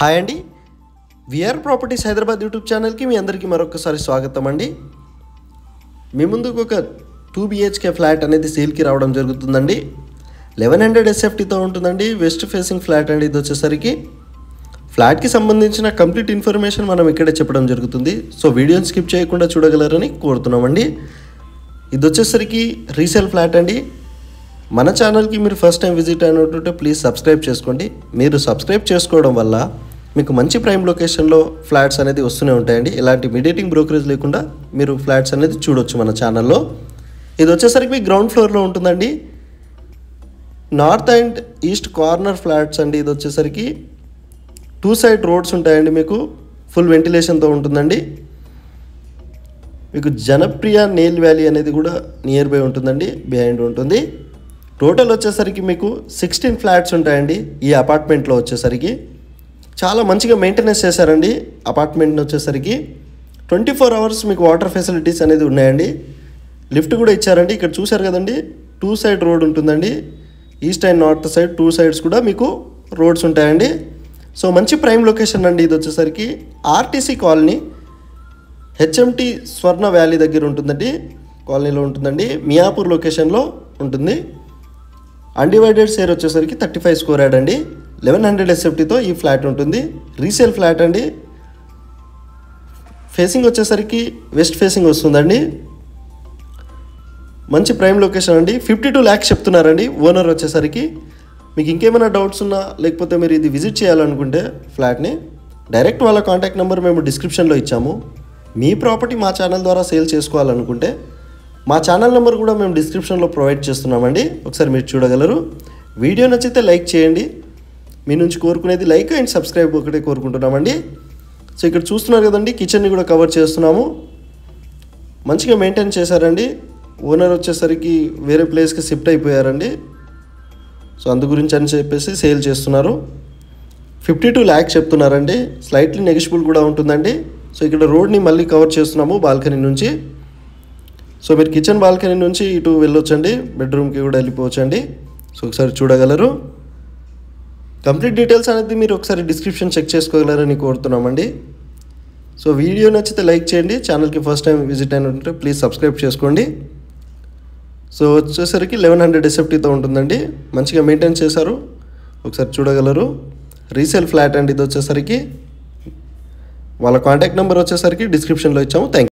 hi అండి VR properties Hyderabad YouTube ఛానల్కి మీ అందరికీ మరొకసారి స్వాగతం అండి మీ ముందుకు ఒక టూ బిహెచ్కే ఫ్లాట్ అనేది సేల్కి రావడం జరుగుతుందండి లెవెన్ హండ్రెడ్ ఎస్ఎఫ్టీతో ఉంటుందండి వెస్ట్ ఫేసింగ్ ఫ్లాట్ అండి ఇది వచ్చేసరికి ఫ్లాట్కి సంబంధించిన కంప్లీట్ ఇన్ఫర్మేషన్ మనం ఇక్కడే చెప్పడం జరుగుతుంది సో వీడియోని స్కిప్ చేయకుండా చూడగలరని కోరుతున్నామండి ఇది వచ్చేసరికి రీసేల్ ఫ్లాట్ అండి మన ఛానల్కి మీరు ఫస్ట్ టైం విజిట్ అయినట్టుంటే ప్లీజ్ సబ్స్క్రైబ్ చేసుకోండి మీరు సబ్స్క్రైబ్ చేసుకోవడం వల్ల మీకు మంచి ప్రైమ్ లొకేషన్లో ఫ్లాట్స్ అనేది వస్తూనే ఉంటాయండి ఎలాంటి మీడియేటింగ్ బ్రోకరేజ్ లేకుండా మీరు ఫ్లాట్స్ అనేది చూడొచ్చు మన ఛానల్లో ఇది వచ్చేసరికి మీకు గ్రౌండ్ ఫ్లోర్లో ఉంటుందండి north and east corner flats అండి ఇది వచ్చేసరికి టూ సైడ్ రోడ్స్ ఉంటాయండి మీకు ఫుల్ వెంటిలేషన్తో ఉంటుందండి మీకు జనప్రియ నేల్ వ్యాలీ అనేది కూడా నియర్ బై ఉంటుందండి బిహైండ్ ఉంటుంది టోటల్ వచ్చేసరికి మీకు సిక్స్టీన్ ఫ్లాట్స్ ఉంటాయండి ఈ అపార్ట్మెంట్లో వచ్చేసరికి చాలా మంచిగా మెయింటెనెన్స్ చేశారండి అపార్ట్మెంట్ వచ్చేసరికి ట్వంటీ ఫోర్ అవర్స్ మీకు వాటర్ ఫెసిలిటీస్ అనేది ఉన్నాయండి లిఫ్ట్ కూడా ఇచ్చారండి ఇక్కడ చూశారు కదండి టూ సైడ్ రోడ్ ఉంటుందండి east and north side two sides కూడా మీకు రోడ్స్ ఉంటాయండి సో మంచి ప్రైమ్ లొకేషన్ అండి ఇది వచ్చేసరికి RTC colony HMT Swarna valley దగ్గర ఉంటుందండి కాలనీలో ఉంటుందండి మియాపూర్ లొకేషన్లో ఉంటుంది అన్డివైడెడ్ షేర్ వచ్చేసరికి థర్టీ ఫైవ్ స్కోర్ యాడ్ అండి లెవెన్ హండ్రెడ్ ఎస్ఎఫ్టీతో ఈ ఫ్లాట్ ఉంటుంది రీసేల్ ఫ్లాట్ అండి ఫేసింగ్ వచ్చేసరికి వెస్ట్ ఫేసింగ్ వస్తుందండి మంచి ప్రైమ్ లొకేషన్ అండి ఫిఫ్టీ టూ ల్యాక్స్ చెప్తున్నారండి ఓనర్ వచ్చేసరికి మీకు ఇంకేమైనా డౌట్స్ ఉన్నా లేకపోతే మీరు ఇది విజిట్ చేయాలనుకుంటే ఫ్లాట్ని డైరెక్ట్ వాళ్ళ కాంటాక్ట్ నెంబర్ మేము డిస్క్రిప్షన్లో ఇచ్చాము మీ ప్రాపర్టీ మా ఛానల్ ద్వారా సేల్ చేసుకోవాలనుకుంటే మా ఛానల్ నెంబర్ కూడా మేము డిస్క్రిప్షన్లో ప్రొవైడ్ చేస్తున్నామండి ఒకసారి మీరు చూడగలరు వీడియో నచ్చితే లైక్ చేయండి మీ నుంచి కోరుకునేది లైక్ అండ్ సబ్స్క్రైబ్ ఒకటే కోరుకుంటున్నామండి సో ఇక్కడ చూస్తున్నారు కదండి కిచెన్ని కూడా కవర్ చేస్తున్నాము మంచిగా మెయింటైన్ చేశారండి ఓనర్ వచ్చేసరికి వేరే ప్లేస్కి షిఫ్ట్ అయిపోయారండి సో అందు గురించి అని చెప్పేసి సేల్ చేస్తున్నారు ఫిఫ్టీ టూ ల్యాక్స్ చెప్తున్నారండి స్లైట్లీ నెగిషిబుల్ కూడా ఉంటుందండి సో ఇక్కడ రోడ్ని మళ్ళీ కవర్ చేస్తున్నాము బాల్కనీ నుంచి సో మీరు కిచెన్ బాల్కనీ నుంచి ఇటు వెళ్ళొచ్చండి బెడ్రూమ్కి కూడా వెళ్ళిపోవచ్చండి సో ఒకసారి చూడగలరు కంప్లీట్ డీటెయిల్స్ అనేది మీరు ఒకసారి డిస్క్రిప్షన్ చెక్ చేసుకోగలరని కోరుతున్నామండి సో వీడియో నచ్చితే లైక్ చేయండి ఛానల్కి ఫస్ట్ టైం విజిట్ అయినట్టుంటే ప్లీజ్ సబ్స్క్రైబ్ చేసుకోండి సో వచ్చేసరికి లెవెన్ హండ్రెడ్ ఎస్ఎఫ్టీతో ఉంటుందండి మంచిగా మెయింటైన్ చేశారు ఒకసారి చూడగలరు రీసేల్ ఫ్లాట్ అండి ఇది వచ్చేసరికి వాళ్ళ కాంటాక్ట్ నెంబర్ వచ్చేసరికి డిస్క్రిప్షన్లో ఇచ్చాము థ్యాంక్